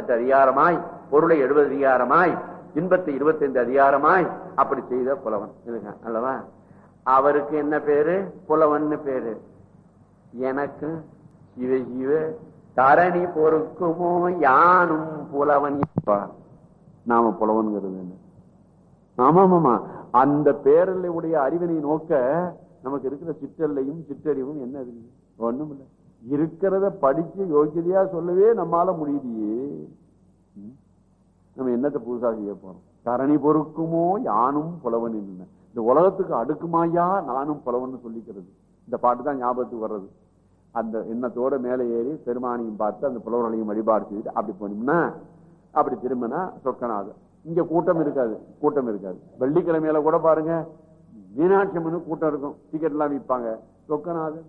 எட்டு அதிகாரமாய் பொருளை எழுபது அதிகாரமாய் இன்பத்தை இருபத்தைந்து அதிகாரமாய் அப்படி செய்த புலவன் இதுங்க அல்லவா அவருக்கு என்ன பேரு புலவன்னு பேரு எனக்கு சிவ சிவ தரணி பொறுக்குமோ யானும் புலவன் என்பார். நாம புலவன்கிறது என்ன ஆமாமாமா அந்த பேரலை உடைய அறிவினை நோக்க நமக்கு இருக்கிற சிற்றல்லையும் சிற்றறிவும் என்ன இருக்கு ஒண்ணும் இல்ல இருக்கிறத படிச்சு யோகியதையா சொல்லவே நம்மால முடியலையே ம். நம்ம என்னத்தை புதுசா செய்ய போறோம் தரணி பொறுக்குமோ யானும் புலவன் என்ன இந்த உலகத்துக்கு அடுக்குமாயா நானும் புலவன் சொல்லிக்கிறது இந்த பாட்டு தான் ஞாபகத்துக்கு வர்றது அந்த எண்ணத்தோட மேலே ஏறி பெருமானையும் பார்த்து அந்த புலவர்களையும் வழிபாடு செய்துட்டு அப்படி போனோம்னா அப்படி திரும்பினா சொக்கநாதர் இங்க கூட்டம் இருக்காது கூட்டம் இருக்காது வெள்ளிக்கிழமையில கூட பாருங்க மீனாட்சி அம்மனுக்கு கூட்டம் இருக்கும் டிக்கெட் எல்லாம் விற்பாங்க சொக்கநாதர்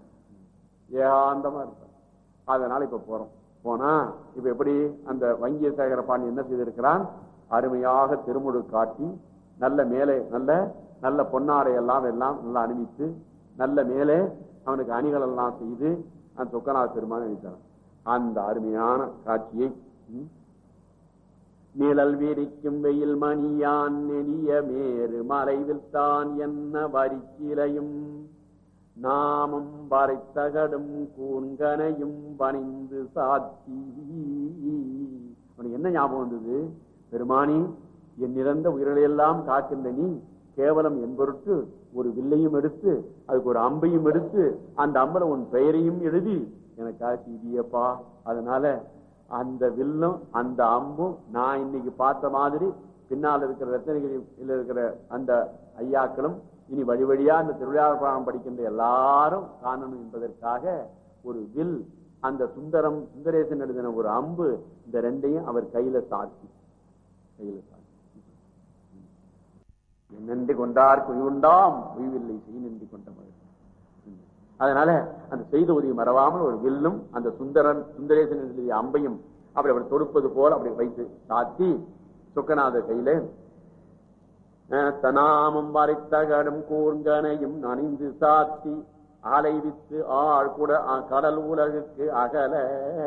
ஏகாந்தமா இருப்பார் அதனால இப்ப போறோம் போனா இப்ப எப்படி அந்த வங்கிய சேகர பாண்டி என்ன செய்திருக்கிறான் அருமையாக திருமுடு காட்டி நல்ல மேலே நல்ல நல்ல பொன்னாடை எல்லாம் எல்லாம் நல்லா அணிவித்து நல்ல மேலே அவனுக்கு அணிகள் எல்லாம் செய்து அந்த சொக்கநாத பெருமான் அணித்தான் அந்த அருமையான காட்சியை ம், நிழல் விரிக்கும் வெயில் மணியான் நெடிய மேறு மலைவில் தான் என்ன வரிக்கிளையும் நாமம் வரைத்தகடும் கூன்கனையும் பணிந்து சாத்தி அவனுக்கு என்ன ஞாபகம் வந்தது பெருமானி என் நிறந்த உயிர்களையெல்லாம் காக்கின்ற நீ கேவலம் என் பொருட்டு ஒரு வில்லையும் எடுத்து அதுக்கு ஒரு அம்பையும் எடுத்து அந்த அம்பல உன் பெயரையும் எழுதி எனக்காக செய்தியப்பா அதனால அந்த வில்லும் அந்த அம்பும் நான் இன்னைக்கு பார்த்த மாதிரி பின்னால் இருக்கிற ரத்தனகிரியில் இருக்கிற அந்த ஐயாக்களும் இனி வழி வழியா அந்த திருவிழாவில் புராணம் படிக்கின்ற எல்லாரும் காணணும் என்பதற்காக ஒரு வில் அந்த சுந்தரம் சுந்தரேசன் எழுதின ஒரு அம்பு இந்த ரெண்டையும் அவர் கையில சாத்தி கையில சாத்தி நன்றி கொண்டார் குயுண்டாம் குயுவில்லை செய் நன்றி கொண்ட மகள் அதனால அந்த செய்த உதவி மறவாமல் ஒரு வில்லும் அந்த சுந்தரன் சுந்தரேசன் எழுதிய அம்பையும் அப்படி அவர் தொடுப்பது போல் அப்படி வைத்து சாத்தி சொக்கநாதர் கையில அஹ், தனாமம் வரைத்தகடும் கூர்ங்கனையும் நனைந்து சாத்தி அலைவித்து ஆள் கூட அ- கடல் உலகுக்கு அகல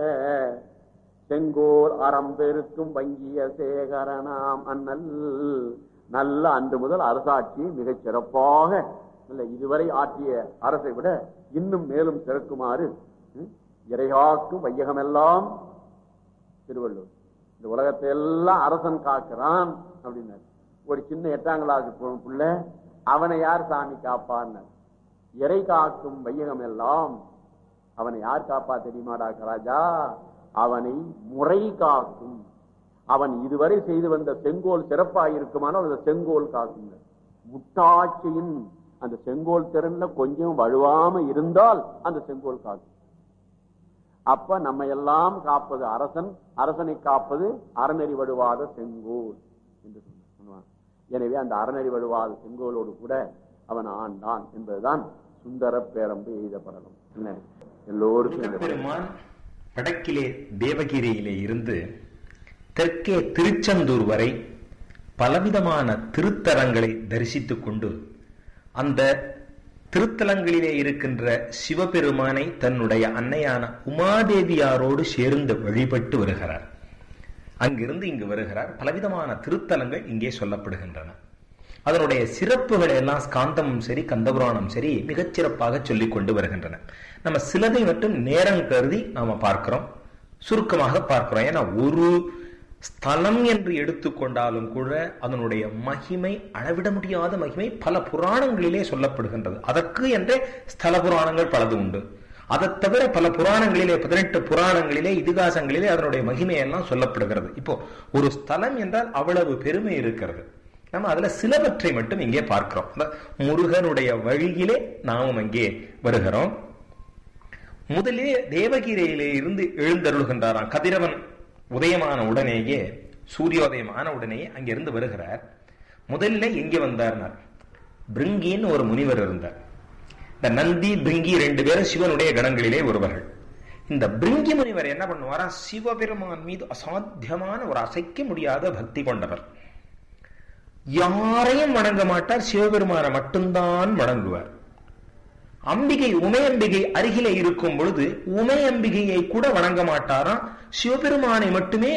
செங்கோல் அறம் பெருக்கும் வங்கிய சேகரனாம் அண்ணல் நல்ல அன்று முதல் அரசாட்சியை மிகச் சிறப்பாக இல்ல இதுவரை ஆற்றிய அரசை விட இன்னும் மேலும் சிறக்குமாறு ம், இறைகாக்கும் வையகமெல்லாம் திருவள்ளுவர் இந்த உலகத்தை எல்லாம் அரசன் காக்கிறான் அப்படின்னாரு ஒரு சின்ன எட்டாம் கிளாஸ் புள்ள அவனை யார் சாமி காப்பான்னார் இறை காக்கும் வையகம் எல்லாம் அவனை யார் காப்பா தெரியுமாடா ராஜா அவனை முறை காக்கும் அவன் இதுவரை செய்து வந்த செங்கோல் சிறப்பாக இருக்குமானால் அந்த செங்கோல் காக்கும் முட்டாட்சியின் அந்த செங்கோல் திறன்ல கொஞ்சம் வலுவாம இருந்தால் அந்த செங்கோல் காக்கும் அப்ப நம்ம எல்லாம் காப்பது அரசன் அரசனை காப்பது அறநெறி வடுவாத செங்கோல் என்று சொன்னார் எனவே அந்த அறநெறி வடுவாத செங்கோலோடு கூட அவன் ஆண்டான் என்பதுதான் சுந்தர பேரம்பு எய்தப்படணும் என்ன எல்லோருக்கும் இந்த பெருமான் வடக்கிலே தேவகிரியிலே இருந்து தெற்கே திருச்செந்தூர் வரை பலவிதமான திருத்தலங்களை தரிசித்துக் கொண்டு அந்த திருத்தலங்களிலே இருக்கின்ற சிவபெருமானை தன்னுடைய அன்னையான உமாதேவியாரோடு சேர்ந்து வழிபட்டு வருகிறார் அங்கிருந்து இங்கு வருகிறார் பலவிதமான திருத்தலங்கள் இங்கே சொல்லப்படுகின்றன அதனுடைய சிறப்புகளை எல்லாம் ஸ்காந்தமும் சரி கந்தபுராணம் சரி மிகச் சிறப்பாக சொல்லிக் கொண்டு வருகின்றன நம்ம சிலதை மட்டும் நேரம் கருதி நாம பார்க்கிறோம் சுருக்கமாக பார்க்கிறோம் ஏன்னா ஒரு ஸ்தலம் என்று எடுத்துக்கொண்டாலும் கூட அதனுடைய மகிமை அளவிட முடியாத மகிமை பல புராணங்களிலே சொல்லப்படுகின்றது அதற்கு என்றே ஸ்தல புராணங்கள் பலது உண்டு அதை தவிர பல புராணங்களிலே பதினெட்டு புராணங்களிலே இதிகாசங்களிலே அதனுடைய மகிமையெல்லாம் சொல்லப்படுகிறது இப்போ ஒரு ஸ்தலம் என்றால் அவ்வளவு பெருமை இருக்கிறது நம்ம அதுல சிலவற்றை மட்டும் இங்கே பார்க்கிறோம் அந்த முருகனுடைய வழியிலே நாமும் அங்கே வருகிறோம் முதலிலே தேவகிரியிலே இருந்து எழுந்தருளுகின்றாராம் கதிரவன் உதயமான உடனேயே சூரியோதயமான உடனேயே அங்கிருந்து வருகிறார் முதல்ல எங்கே வந்தார்னார் பிருங்கின்னு ஒரு முனிவர் இருந்தார் இந்த நந்தி பிருங்கி ரெண்டு பேரும் சிவனுடைய கணங்களிலே ஒருவர்கள் இந்த பிருங்கி முனிவர் என்ன பண்ணுவாரா சிவபெருமான் மீது அசாத்தியமான ஒரு அசைக்க முடியாத பக்தி கொண்டவர் யாரையும் வணங்க மாட்டார் சிவபெருமானை மட்டும்தான் வணங்குவார் அம்பிகை உமையம்பிகை அருகிலே இருக்கும் பொழுது உமையம்பிகையை கூட வணங்க மாட்டாராம் சிவபெருமானை மட்டுமே